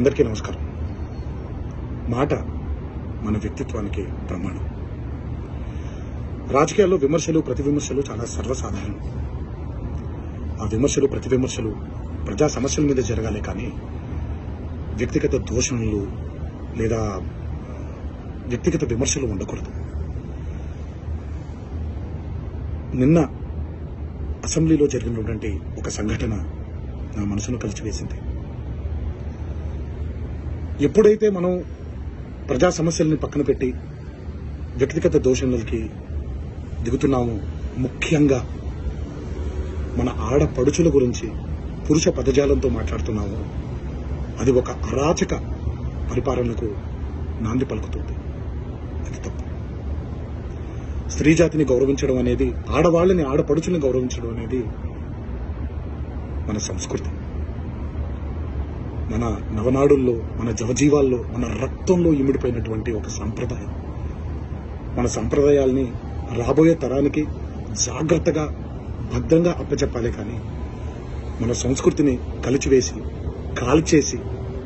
అందరికీ నమస్కారం మాట మన వ్యక్తిత్వానికి ప్రమాణం రాజకీయాల్లో విమర్శలు ప్రతి విమర్శలు చాలా సర్వసాధారణం ఆ విమర్శలు ప్రతి విమర్శలు ప్రజా సమస్యల మీద జరగాలి కానీ వ్యక్తిగత దోషణలు లేదా వ్యక్తిగత విమర్శలు ఉండకూడదు నిన్న అసెంబ్లీలో జరిగినటువంటి ఒక సంఘటన నా మనసును కలిచివేసింది ఎప్పుడైతే మనం ప్రజా సమస్యల్ని పక్కన పెట్టి వ్యక్తిగత దోషణలకి దిగుతున్నామో ముఖ్యంగా మన ఆడపడుచుల గురించి పురుష పదజాలంతో మాట్లాడుతున్నాము అది ఒక అరాచక పరిపాలనకు నాంది పలుకుతుంది అది తప్పు స్త్రీ జాతిని గౌరవించడం అనేది ఆడవాళ్ళని ఆడపడుచుల్ని గౌరవించడం అనేది మన సంస్కృతి మన నవనాడుల్లో మన జవజీవాల్లో మన రక్తంలో ఇమిడిపోయినటువంటి ఒక సంప్రదాయం మన సంప్రదాయాల్ని రాబోయే తరానికి జాగ్రత్తగా భద్రంగా అప్పచెప్పాలి కానీ మన సంస్కృతిని కలిచివేసి కాల్చేసి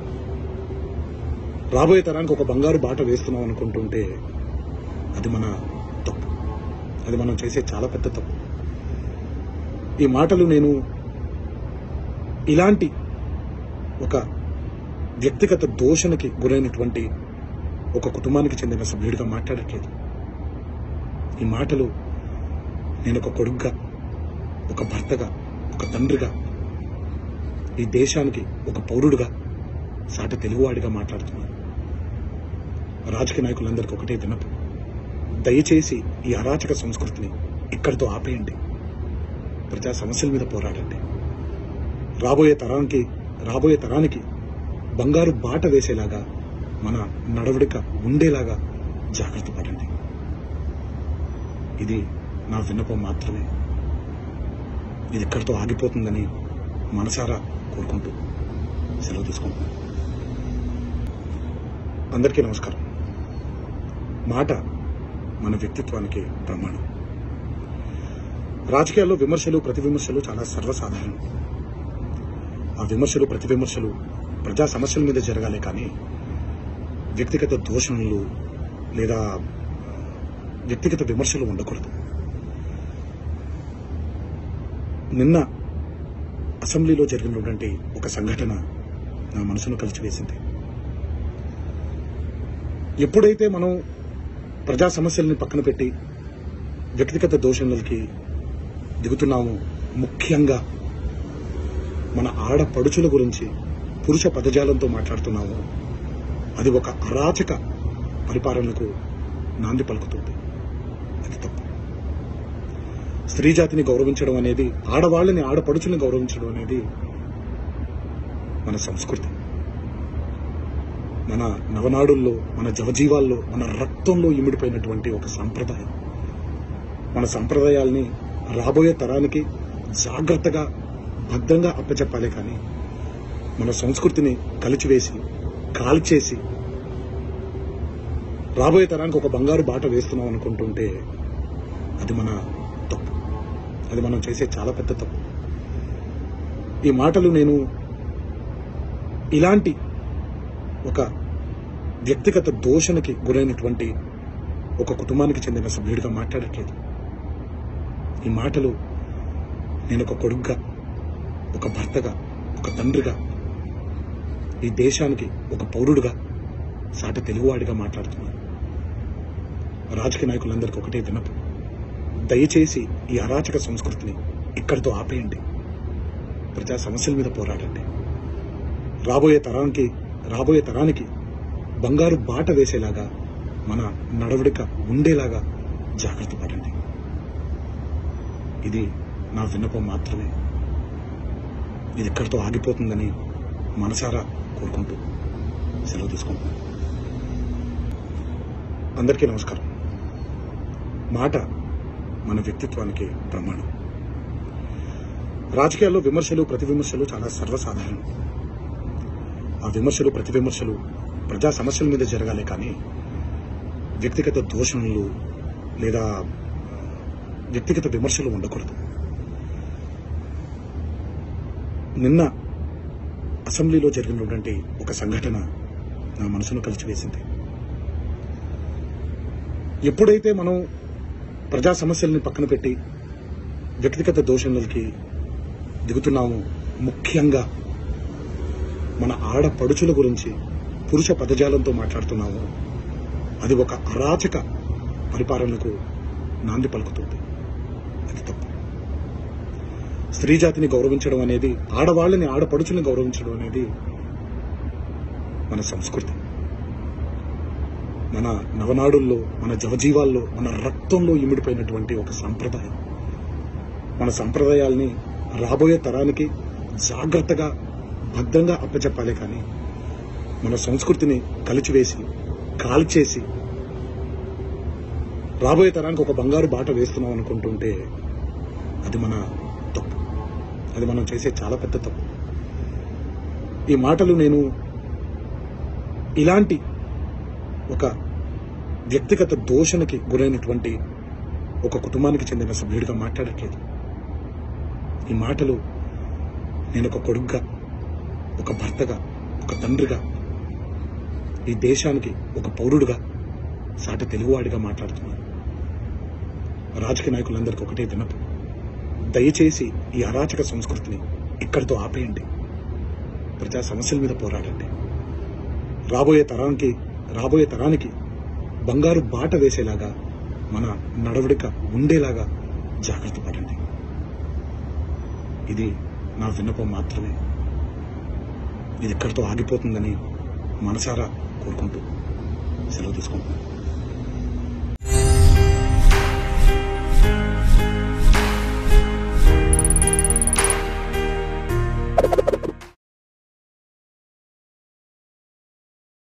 రాబోయే తరానికి ఒక బంగారు బాట వేస్తున్నాం అనుకుంటుంటే అది మన తప్పు అది మనం చేసే చాలా పెద్ద తప్పు ఈ మాటలు నేను ఇలాంటి ఒక వ్యక్తిగత దోషణకి గురైనటువంటి ఒక కుటుంబానికి చెందిన సభ్యుడిగా మాట్లాడట్లేదు ఈ మాటలు నేను ఒక కొడుగ్గా ఒక భర్తగా ఒక తండ్రిగా ఈ దేశానికి ఒక పౌరుడిగా సాటి తెలుగువాడిగా మాట్లాడుతున్నాను రాజకీయ నాయకులందరికీ ఒకటే విన్నపం దయచేసి ఈ అరాచక సంస్కృతిని ఇక్కడితో ఆపేయండి ప్రజా సమస్యల మీద పోరాడండి రాబోయే తరానికి రాబోయే తరానికి బంగారు బాట వేసేలాగా మన నడవడిక ఉండేలాగా జాగ్రత్త పడండి ఇది నా విన్నపం మాత్రమే ఇది ఇక్కడితో ఆగిపోతుందని మనసారా కోరుకుంటూ సెలవు తీసుకుంటున్నాను అందరికీ నమస్కారం మాట మన వ్యక్తిత్వానికి ప్రమాణం రాజకీయాల్లో విమర్శలు ప్రతి విమర్శలు చాలా సర్వసాధారణం ఆ విమర్శలు ప్రతి విమర్శలు ప్రజా సమస్యల మీద జరగాలి కానీ వ్యక్తిగత దోషణలు లేదా వ్యక్తిగత విమర్శలు ఉండకూడదు నిన్న అసెంబ్లీలో జరిగినటువంటి ఒక సంఘటన నా మనసును కలిచివేసింది ఎప్పుడైతే మనం ప్రజా సమస్యల్ని పక్కన పెట్టి వ్యక్తిగత దోషణలకి దిగుతున్నామో ముఖ్యంగా మన ఆడపడుచుల గురించి పురుష పదజాలంతో మాట్లాడుతున్నాము అది ఒక అరాచక పరిపాలనకు నాంది పలుకుతుంది అది తప్పు స్త్రీ జాతిని గౌరవించడం అనేది ఆడవాళ్ళని ఆడపడుచుల్ని గౌరవించడం అనేది మన సంస్కృతి మన నవనాడుల్లో మన జవజీవాల్లో మన రక్తంలో ఇమిడిపోయినటువంటి ఒక సంప్రదాయం మన సంప్రదాయాల్ని రాబోయే తరానికి జాగ్రత్తగా భద్రంగా అప్పచెప్పాలి కానీ మన సంస్కృతిని కలిచివేసి కాల్చేసి రాబోయే తరానికి ఒక బంగారు బాట వేస్తున్నాం అనుకుంటుంటే అది మన తప్పు అది మనం చేసే చాలా పెద్ద తప్పు ఈ మాటలు నేను ఇలాంటి ఒక వ్యక్తిగత దోషణకి గురైనటువంటి ఒక కుటుంబానికి చెందిన సభ్యుడిగా మాట్లాడట్లేదు ఈ మాటలు నేను ఒక కొడుగ్గా ఒక భర్తగా ఒక తండ్రిగా ఈ దేశానికి ఒక పౌరుడిగా సాటి తెలుగువాడిగా మాట్లాడుతున్నాను రాజకీయ నాయకులందరికీ ఒకటే విన్నపం దయచేసి ఈ అరాచక సంస్కృతిని ఇక్కడితో ఆపేయండి ప్రజా సమస్యల మీద పోరాడండి రాబోయే తరానికి రాబోయే తరానికి బంగారు బాట వేసేలాగా మన నడవడిక ఉండేలాగా జాగ్రత్త పడండి ఇది నా విన్నపం మాత్రమే ఇది ఇక్కడితో ఆగిపోతుందని మనసారా కోరుకుంటూ సెలవు తీసుకుంటున్నాను అందరికీ నమస్కారం మాట మన వ్యక్తిత్వానికి ప్రమాణం రాజకీయాల్లో విమర్శలు ప్రతి విమర్శలు చాలా సర్వసాధారణం ఆ విమర్శలు ప్రతి విమర్శలు ప్రజా సమస్యల మీద జరగాలి కానీ వ్యక్తిగత దోషణలు లేదా వ్యక్తిగత విమర్శలు ఉండకూడదు నిన్న అసెంబ్లీలో జరిగినటువంటి ఒక ఒక సంఘటన నా మనసును కలిచివేసింది ఎప్పుడైతే మనం ప్రజా సమస్యల్ని పక్కన పెట్టి వ్యక్తిగత దోషణలకి దిగుతున్నామో ముఖ్యంగా మన ఆడపడుచుల గురించి పురుష పదజాలంతో మాట్లాడుతున్నామో అది ఒక అరాచక పరిపాలనకు నాంది పలుకుతుంది అది తప్పు స్త్రీ జాతిని గౌరవించడం అనేది ఆడవాళ్ళని ఆడపడుచుల్ని గౌరవించడం అనేది మన సంస్కృతి మన నవనాడుల్లో మన జవజీవాల్లో మన రక్తంలో ఇమిడిపోయినటువంటి ఒక సంప్రదాయం మన సంప్రదాయాల్ని రాబోయే తరానికి జాగ్రత్తగా భద్రంగా అప్పచెప్పాలి కానీ మన సంస్కృతిని కలిచివేసి కాల్చేసి రాబోయే తరానికి ఒక బంగారు బాట వేస్తున్నాం అనుకుంటుంటే అది మన తప్పు అది మనం చేసే చాలా పెద్ద తప్పు ఈ మాటలు నేను ఇలాంటి ఒక వ్యక్తిగత దోషణకి గురైనటువంటి ఒక కుటుంబానికి చెందిన సభ్యుడిగా మాట్లాడట్లేదు ఈ మాటలు నేను ఒక కొడుగ్గా ఒక భర్తగా ఒక తండ్రిగా ఈ దేశానికి ఒక పౌరుడుగా సాటి తెలుగువాడిగా మాట్లాడుతున్నాను రాజకీయ నాయకులందరికీ ఒకటే విన్నపం దయచేసి ఈ అరాచక సంస్కృతిని ఇక్కడితో ఆపేయండి ప్రజా సమస్యల మీద పోరాడండి రాబోయే తరానికి రాబోయే తరానికి బంగారు బాట వేసేలాగా మన నడవడిక ఉండేలాగా జాగ్రత్త పడండి ఇది నా విన్నపం మాత్రమే ఇది ఇక్కడితో ఆగిపోతుందని మనసారా కోరుకుంటూ సెలవు తీసుకుంటున్నాను